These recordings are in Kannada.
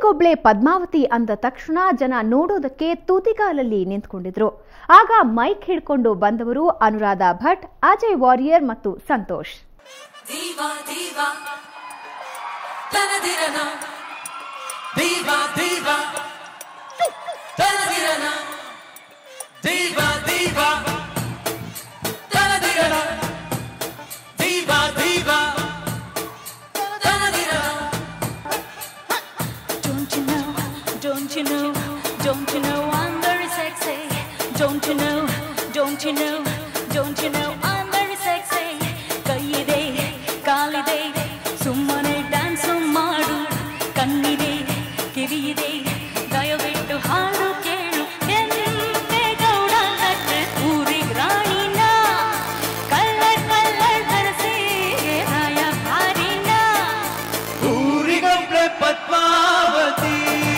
ಊರಿಗೊಬ್ಳೆ ಪದ್ಮಾವತಿ ಅಂದ ತಕ್ಷಣ ಜನ ನೋಡೋದಕ್ಕೆ ತೂತಿಗಾಲಲ್ಲಿ ನಿಂತ್ಕೊಂಡಿದ್ರು ಆಗ ಮೈಕ್ ಹಿಡ್ಕೊಂಡು ಬಂದವರು ಅನುರಾಧ ಭಟ್ ಅಜಯ್ ವಾರಿಯರ್ ಮತ್ತು Santosh Diva, diva, Tanadirana. Diva, diva, Tanadirana. Diva, diva, Tanadirana. Diva, diva, Tanadirana. Don't you know, don't you know, don't you know I'm very sexy? Don't you know, don't you know, don't you know I'm very sexy? ಕೈಯಿದೆ ಕಾಲಿದೆ ಸುಮ್ಮನೆ ಡ್ಯಾನ್ಸ್ ಮಾಡು ಕಣ್ಣಿದೆ ಕಿವಿಯಿದೆ ದಯವಿಟ್ಟು ಹಾಡು ಕೇಳು ಗೌಡ ಊರಿಗೆ ರಾಣಿನ ಕಲ್ಲರ್ ಕಲ್ಲರ್ ಕರೆಸಿ ರಾಯ ಭಾರಿನ ಊರಿಗೊಬ್ಳೆ Padmavati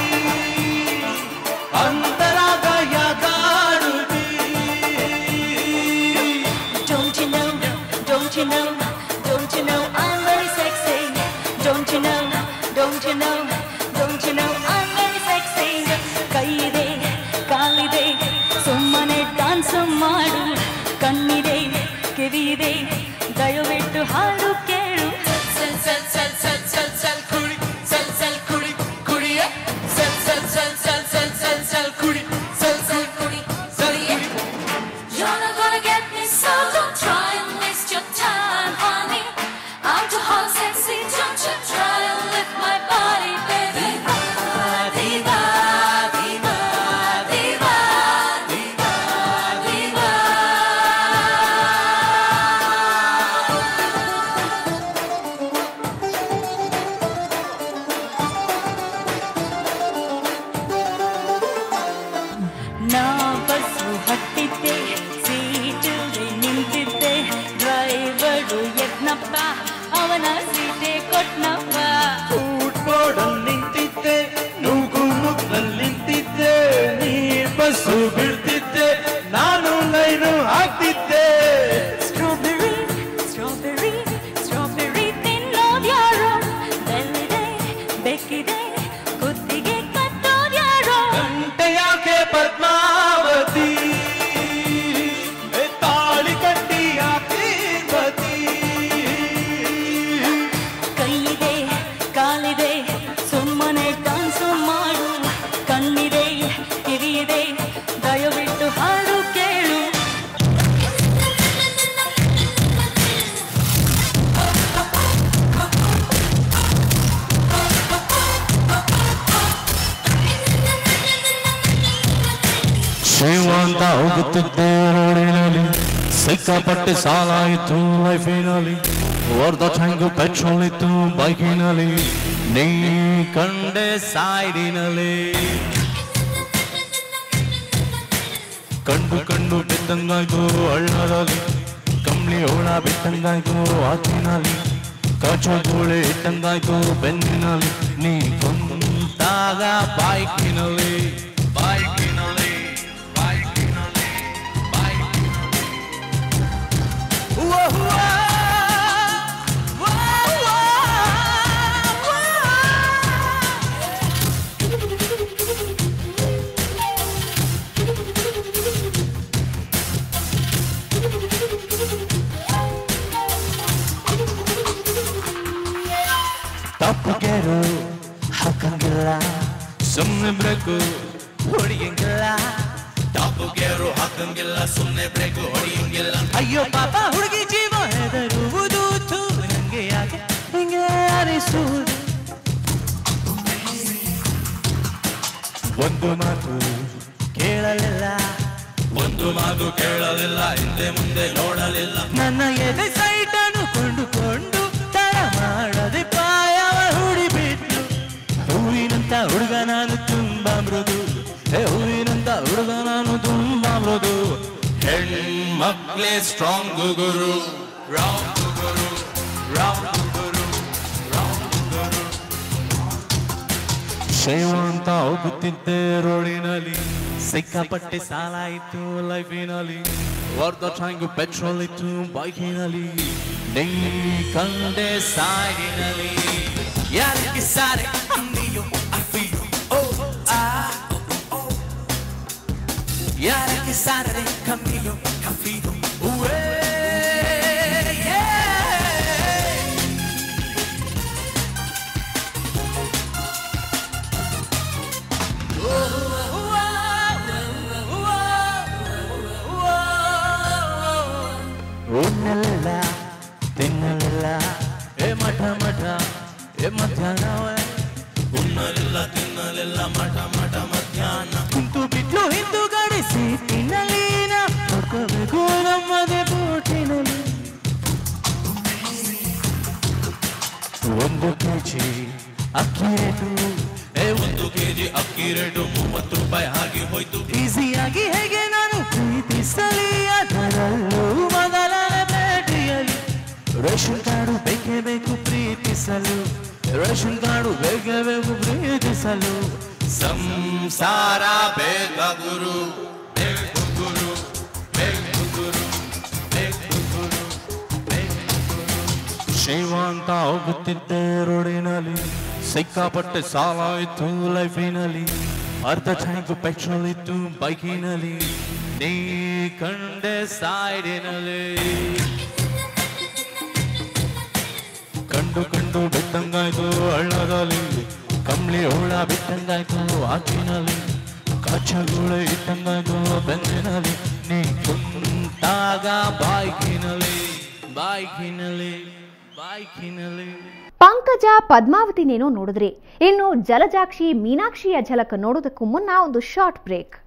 ಅಂತರಾಗ ಯಾಗಾಡುತ್ತೀ Don't you know, don't you know, don't you know I'm very sexy? Don't you know, don't you know, don't you know I'm very sexy? ಕೈಯಿದೆ ಕಾಲಿದೆ ಸುಮ್ಮನೆ ಡಾನ್ಸ್ ಮಾಡು ಕಣ್ಣಿದೆ ಕಿವಿಯಿದೆ ದಯವಿಟ್ಟು ಹಾಡು ಕೇಳು ಸೆಲ್ ಸೆಲ್ ಸೆಲ್ ಸೆಲ್ ಸೆಲ್ ಸೆಲ್ ಕುಡಿ ಸೆಲ್ ಸೆಲ್ ಕುಡಿ ಕುಡಿಯೇ ಸೆಲ್ ಸೆಲ್ ಸೆಲ್ ಸೆಲ್ ಸೆಲ್ ಸೆಲ್ ಸೆಲ್ ಕುಡಿ ಸೆಲ್ ಸೆಲ್ ಕುಡಿ ಸೆಲ್ ಕುಡಿ You're not gonna get me, so don't try and waste your time, honey. I'm too hot, sexy, don't you try and lift my body, baby. Diva, diva, diva, diva, diva. ನಾ ಬಸ್ಸು ಹತ್ತಿದ್ದೆ ಸೀಟಲ್ಲಿ ನಿಂತಿದ್ದೆ ಡ್ರೈವರು ಯತ್ನಪ್ಪ ಅವನ ಸೀಟೆ ಕೊಟ್ನಪ್ಪ ಫುಡ್ ಬೋರ್ಡಲ್ಲಿ ನಿಂತಿದ್ದೆ ನೂಗು ಮುಗ್ನಲ್ಲಿ ನಿಂತಿದ್ದೆ ನೀ ಬಸ್ಸು ಬಿಡ್ತಿದ್ದೆ ನಾನು ಲೈನು ಹಾಕ್ತಿದ್ದೆ ಸ್ಟ್ರಾಬೆರಿ ಸ್ಟ್ರಾಬೆರಿ ಸ್ಟ್ರಾಬೆರಿ ತಿನ್ನೋದ್ ಯಾರೋ ಬೆಲ್ಲಿದೆ ಬೆಕ್ಕಿದೆ ಕುತ್ತಿಗೆ ಕಟ್ಟೋದ್ ಯಾರೋ ಗಂಟೆ ಯಾಕೆ ಪದ್ಮಾವತಿ ಏ ತಾಳಿ ಕಟ್ಟಿ ಯಾಕೆ ಬತಿ ಕೈಯಿದೆ ಕಾಲಿದೆ ಸುಮ್ಮನೆ ಡಾನ್ಸ್ ಮಾಡು ಕಣ್ಣಿದೆ ಕಿವಿಯಿದೆ ದಯವಿಟ್ಟು ಹಾಡು ಕೇಳು ಶ್ರೀಮಂತ ಹೋಗುತ್ತಿದ್ದೆ ರೋಡಿನಲ್ಲಿ ಸಿಕ್ಕಾಪಟ್ಟೆ ಸಾಲ ಇತ್ತು ಲೈಫಿನಲ್ಲಿ ವರ್ಧ ಟ್ಯಾಂಕು ಪೆಟ್ರೋಲ್ ಇತ್ತು ಬೈಕಿನಲ್ಲಿ ನೀ ಕಂಡೆ ಸೈಡಿನಲ್ಲಿ ಕಂಡು ಕಂಡು ಬಿದ್ದಂಗಾಯ್ತು ಹಳ್ಳದಲ್ಲಿ ಕಂಬ್ಳಿ ಹೋಳ ಬಿಟ್ಟಂಗಾಯ್ತು ಆಕಿನಲ್ಲಿ ಕಚೋ ಧೂಳೆ ಇಟ್ಟಂಗಾಯ್ತು ಬೆನ್ನಿನಲ್ಲಿ ನೀ ಕುಂತಾಗ ಬೈಕಿನಲ್ಲಿ ಬೈಕಿನಲ್ಲಿ ಬೈಕಿನಲ್ಲಿ ಬೈಕಿನಲ್ಲಿ ತಪ್ಪುಗೆರು ಹಾಕಂಗಿಲ್ಲ ಸುಮ್ಮನೆ ಬ್ರೇಕು ಹೊಡಿಯಂಗಿಲ್ಲ ತಪ್ಪುಗೆರು ಹಾಕಂಗಿಲ್ಲ ಸುಮ್ಮನೆ ಬ್ರೇಕು ಹೊಡಿಯಂಗಿಲ್ಲ ಅಯ್ಯೋ ಪಾಪ ಹುಡುಗಿ ಜೀವ ಹೆದರುವುದು ಥು, ನಂಗೆ ಯಾಕೆ ಹಿಂಗೆ ಅನಿಸುವುದು ಒಂದು ಮಾತು ಕೇಳಲಿಲ್ಲ ಒಂದು ಮಾತು ಕೇಳಲಿಲ್ಲ ಹಿಂದೆ ಮುಂದೆ ನೋಡಲಿಲ್ಲ ನನ್ನ ಎದೆ ಸೈಟನ್ನು ಕೊಂಡುಕೊಂಡು ತರ ಮಾಡದೆ ಪಾಯವ ಹುಡಿಬಿಟ್ಟು ಹೂವಿನಂತ ಹುಡುಗ ನಾನು ತುಂಬಾ ಮೃದು ಹೇ ಹೂವಿನಂತ ಹುಡುಗ ನಾನು ತುಂಬಾ ಮೃದು ಹೆಣ್ಮಕ್ಳೇ ಸ್ಟ್ರಾಂಗ್ ಗುರು ರಾಂಗ್ ಗುರು ರಾಂಗ್ ಗುರು ರಾಂಗ್ ಗುರು ಶ್ರೀಮಂತ ಹೋಗುತ್ತಿದ್ದೆ ರೋಡಿನಲ್ಲಿ ಸಿಕ್ಕಾಪಟ್ಟೆ ಸಾಲ ಇತ್ತು ಲೈಫಿನಲ್ಲಿ ವರ್ಧ ಟ್ಯಾಂಕು ಪೆಟ್ರೋಲ್ ಇತ್ತು ಬೈಕಿನಲ್ಲಿ ನೀ ಕಂಡೆ ಸಾಗಿನಲ್ಲಿ ಯಾರಿಗೆ ಸಾರೆ ಅಂದಿಯೋ I feel Saturday, Camilo, Cafido, away. Yeah. ಉಣ್ಣಲ್ಲ ತಿನ್ನಲಿಲ್ಲ ಏ ಮಠ ಮಠ ಏ ಮಧ್ಯಾಹ್ನವೇ ಉಣ್ಣಲಿಲ್ಲ ತಿನ್ನಲಿಲ್ಲ ಮಠ ಮಠ ಮಧ್ಯಾಹ್ನ ಕುಂತು ಬಿಟ್ಲು ಹಿಂದೂ ಗಡಿಸಿ ತಿನ್ನಲೀನ ಹೊಡ್ಕೋಬೇಕು ನಮ್ಮದೇ ಬೂಟಿನಲ್ಲಿ ಒಂದು ಕೆಜಿ ಅಕ್ಕಿ ರೇಟು ಏ ಒಂದು ಕೆಜಿ ಅಕ್ಕಿ ರೇಟು ಮೂವತ್ತು ರೂಪಾಯಿ ಆಗಿ ಹೋಯ್ತು ಈಸಿಯಾಗಿ ಹೇಗೆ ನಾನು ಪ್ರೀತಿಸಲಿ ಅದರಲ್ಲೂ ಮೊದಲನೇ ಭೇಟಿಯಲ್ಲಿ ರೇಷನ್ ಕಾರ್ಡು ಬೇಕೇ ಬೇಕು ಪ್ರೀತಿಸಲು ರೇಷನ್ ಕಾರ್ಡು ಬೇಕೇ ಬೇಕು ಪ್ರೀತಿಸಲು ಸಂಸಾರ ಬೇಗ ಗುರು ಬೇಕು ಗುರು ಬೇಕು ಗುರು ಬೇಕು ಗುರು ಶ್ರೀಮಂತ ಹೋಗುತ್ತಿದ್ದೆ ರೋಡಿನಲ್ಲಿ ಸಿಕ್ಕಾಪಟ್ಟೆ ಸಾಲ ಇತ್ತು ಲೈಫಿನಲ್ಲಿ ಅರ್ಧ ಟ್ಯಾಂಕ್ ಪೆಟ್ರೋಲ್ ಇತ್ತು ಬೈಕಿನಲ್ಲಿ ನೀ ಕಂಡೆ ಸೈಡಿನಲ್ಲಿ ಕಂಡು ಕಂಡು ಬಿಟ್ಟಂಗಾಯ್ತು ಹಳ್ಳದಲ್ಲಿ ಕಂಬ್ಳಿ ಹುಳ ಬಿಟ್ಟಂಗಾಯ್ತು ಆಚಿನಲ್ಲಿ ಕಾಚಗುಳೆ ಇಟ್ಟಂಗಾಯ್ತು ಬೆನ್ನಿನಲ್ಲಿ ನೀ ಕುಂತಾಗ ಬಾಯ್ಕಿನಲ್ಲಿ ಬಾಯ್ಕಿನಲ್ಲಿ ಬಾಯ್ಕಿನಲ್ಲಿ ಪಂಕಜ ಪದ್ಮಾವತಿನೇನೋ ನೋಡಿದ್ರಿ ಇನ್ನು ಜಲಜಾಕ್ಷಿ ಮೀನಾಕ್ಷಿಯ ಝಲಕ್ ನೋಡೋದಕ್ಕೂ ಮುನ್ನ ಒಂದು ಶಾರ್ಟ್ ಬ್ರೇಕ್